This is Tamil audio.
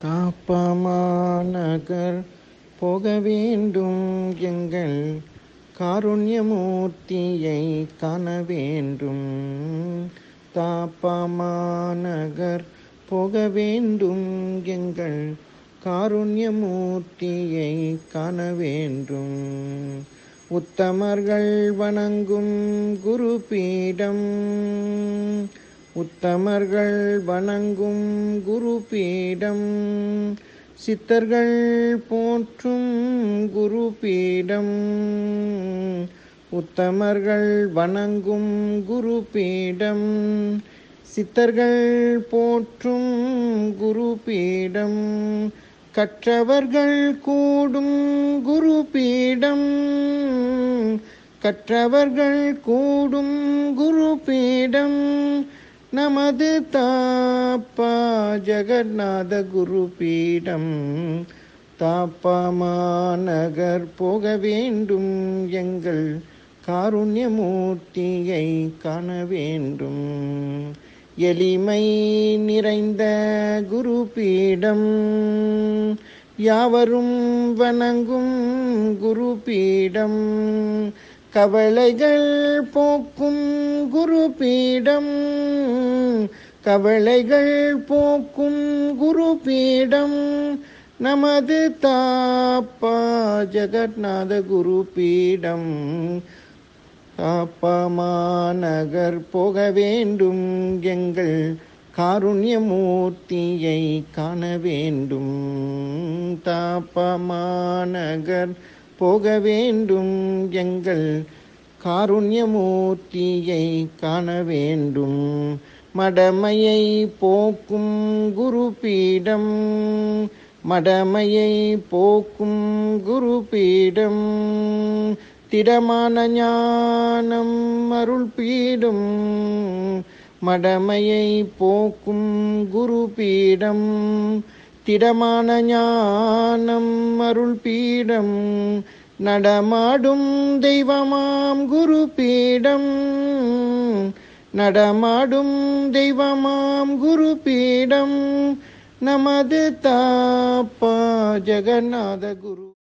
தாப்பமாநகர் போக வேண்டும் எங்கள் காருண்யமூர்த்தியை காண வேண்டும் தாப்பமாநகர் போக வேண்டும் எங்கள் காருண்யமூர்த்தியை காண வேண்டும் உத்தமர்கள் வணங்கும் குரு பீடம் உத்தமர்கள் வணங்கும் குரு பீடம் சித்தர்கள் போற்றும் குரு பீடம் உத்தமர்கள் வணங்கும் குரு பீடம் சித்தர்கள் போற்றும் குரு பீடம் கற்றவர்கள் கூடும் குரு பீடம் கற்றவர்கள் கூடும் குரு பீடம் நமது தாப்பா ஜெகநாத குரு பீடம் தாப்பமாநகர் போக வேண்டும் எங்கள் காருண்யமூர்த்தியை காண வேண்டும் எளிமை நிறைந்த குரு பீடம் யாவரும் வணங்கும் குரு பீடம் கவலைகள் போக்கும் குரு பீடம் கவலைகள் போக்கும் குரு பீடம் நமது தாப்பா ஜெகநாத குரு பீடம் தாப்பமாநகர் போக வேண்டும் எங்கள் காருண்யமூர்த்தியை காண வேண்டும் தாப்பமாநகர் போக வேண்டும் எங்கள் காருண்யமூர்த்தியை காண வேண்டும் மடமையை போக்கும் குரு பீடம் மடமையை போக்கும் குரு பீடம் திடமான ஞானம் அருள் பீடும் மடமையை போக்கும் குரு பீடம் திடமான ஞானம் அருள் பீடம் நடமாடும் தெய்வமாம் குரு பீடம் நடமாடும் தெய்வமாம் குரு பீடம் நமது தாப்பா ஜெகநாத குரு